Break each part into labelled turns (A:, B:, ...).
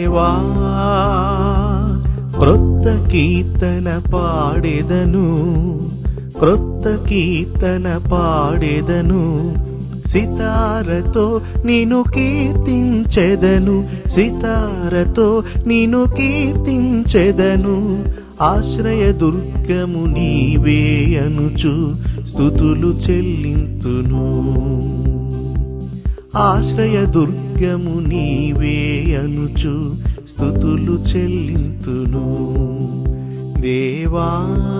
A: దేవా క్రొత్త కీర్తన పాడెదను క్రొత్త కీర్తన పాడెదను సితారతో నిన్ను కీర్తించెదను సితారతో నిన్ను కీర్తించెదను ఆశ్రయ దుర్గము నీవే అనుచు స్థుతులు చెల్లింతును ఆశ్రయ దుర్గము నీవే అనుచు స్థుతులు చెల్లింతును దేవా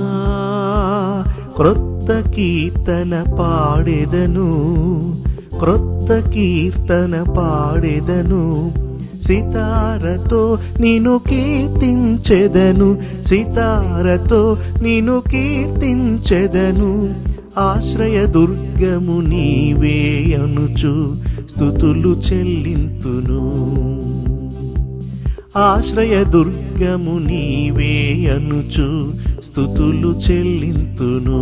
A: క్రొత్త కీర్తన పాడెదను క్రొత్త కీర్తన పాడెదను సితారతో నిన్ను కీర్తించెదను సితారతో నిన్ను కీర్తించెదను ఆశ్రయ దుర్గము నీవే అనుచు స్థుతులు చెల్లింతును ఆశ్రయ దుర్గము నీవే అనుచు స్థుతులు చెల్లింతును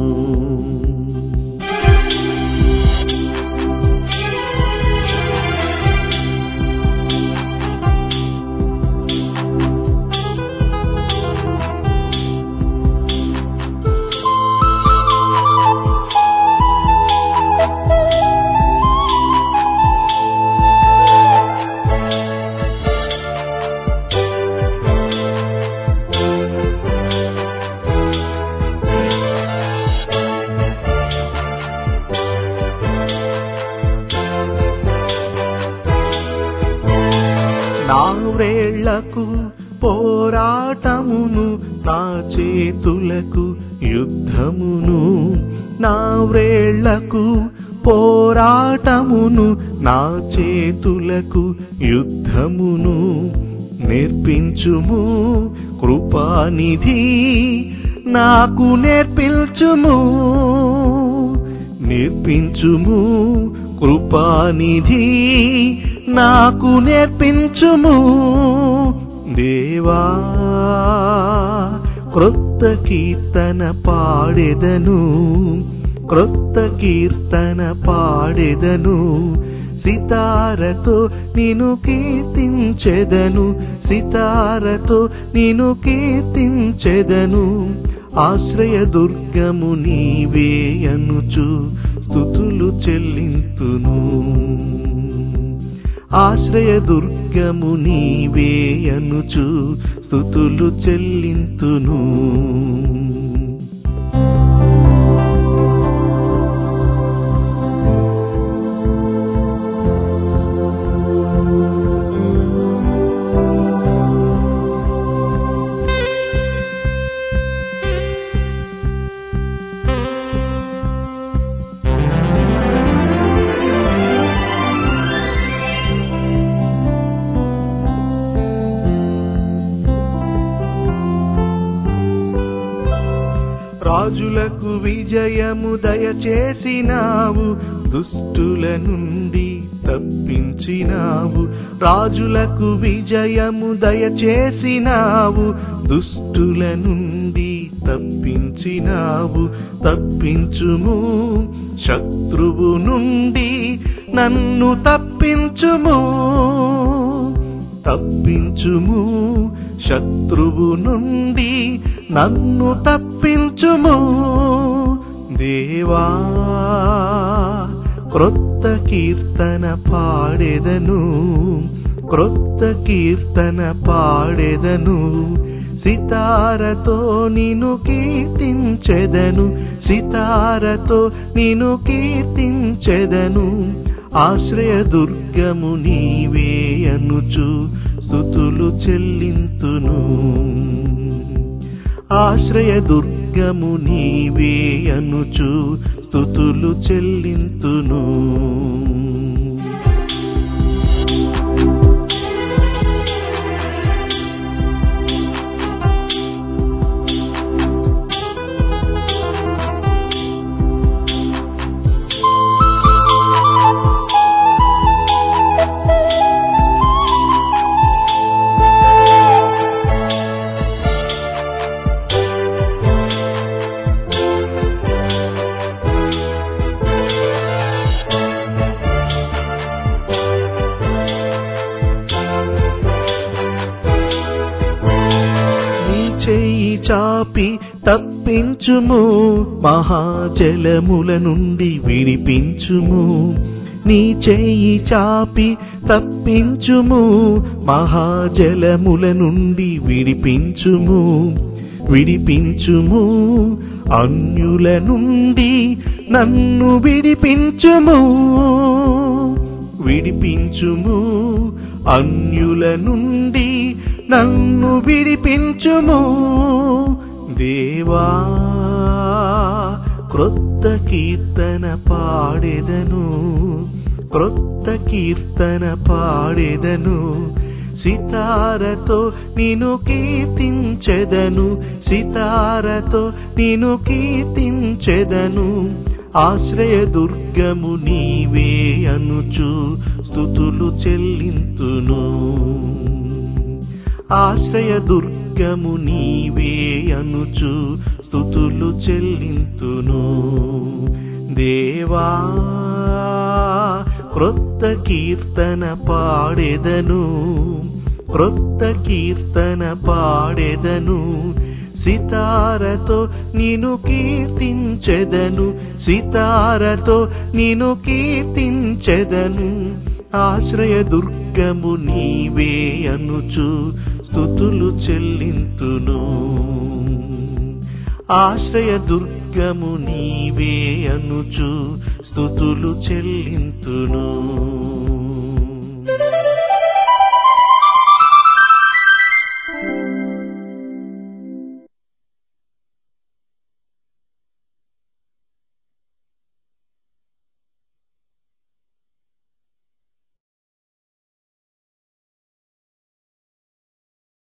A: నా వ్రేళ్లకు పోరాటమును నా చేతులకు యుద్ధమును నా వ్రేళ్లకు పోరాటమును నా చేతులకు యుద్ధమును నేర్పించుము కృపానిధి నాకు నేర్పించుము నేర్పించుము కృపానిధి నాకు నేర్పించుము దేవా క్రొత్త కీర్తన పాడెదను క్రొత్త కీర్తన పాడెదను సితారతో నిన్ను కీర్తించెదను సితారతో నిన్ను కీర్తించెదను ఆశ్రయ దుర్గము నీవే అనుచు స్థుతులు చెల్లింతును ఆశ్రయ దుర్గము నీవే అనుచు స్థుతులు చెల్లింతును రాజులకు విజయము దయచేసినావు దుష్టుల నుండి తప్పించినావు రాజులకు విజయము దయచేసినావు దుష్టుల నుండి తప్పించినావు తప్పించుము శత్రువు నుండి నన్ను తప్పించుము తప్పించుము శత్రువు నుండి నన్ను తప్పించుము దేవా క్రొత్త కీర్తన పాడెదను క్రొత్త కీర్తన పాడెదను సితారతో నిన్ను కీర్తించెదను సితారతో నిన్ను కీర్తించెదను ఆశ్రయ దుర్గము నీవే అనుచు స్థుతులు చెల్లింతును ఆశ్రయ దుర్గము నీవే అనుచు స్థుతులు చెల్లింతును చాపి తప్పించుము మహాజలముల నుండి విడిపించుము నీ చెయ్యి చాపి తప్పించుము మహాజలముల నుండి విడిపించుము విడిపించుము అన్యుల నుండి నన్ను విడిపించుము విడిపించుము అన్యుల నుండి నన్ను విడిపించుము దేవా క్రొత్త కీర్తన పాడెదను క్రొత్త కీర్తన పాడెదను సితారతో నిను కీర్తించెదను సితారతో నిను కీర్తించెదను ఆశ్రయ దుర్గము నీవే అనుచు స్థుతులు చెల్లింతును ఆశ్రయ దుర్గము నీవే అనుచు స్థుతులు చెల్లింతును దేవా క్రొత్త కీర్తన పాడెదను క్రొత్త కీర్తన పాడెదను సితారతో నిను కీర్తించెదను సితారతో నిను కీర్తించెదను ఆశ్రయ దుర్గము నీవే అనుచు స్థుతులు చెల్లింతును ఆశ్రయ దుర్గము నీవే అనుచు స్థుతులు చెల్లింతును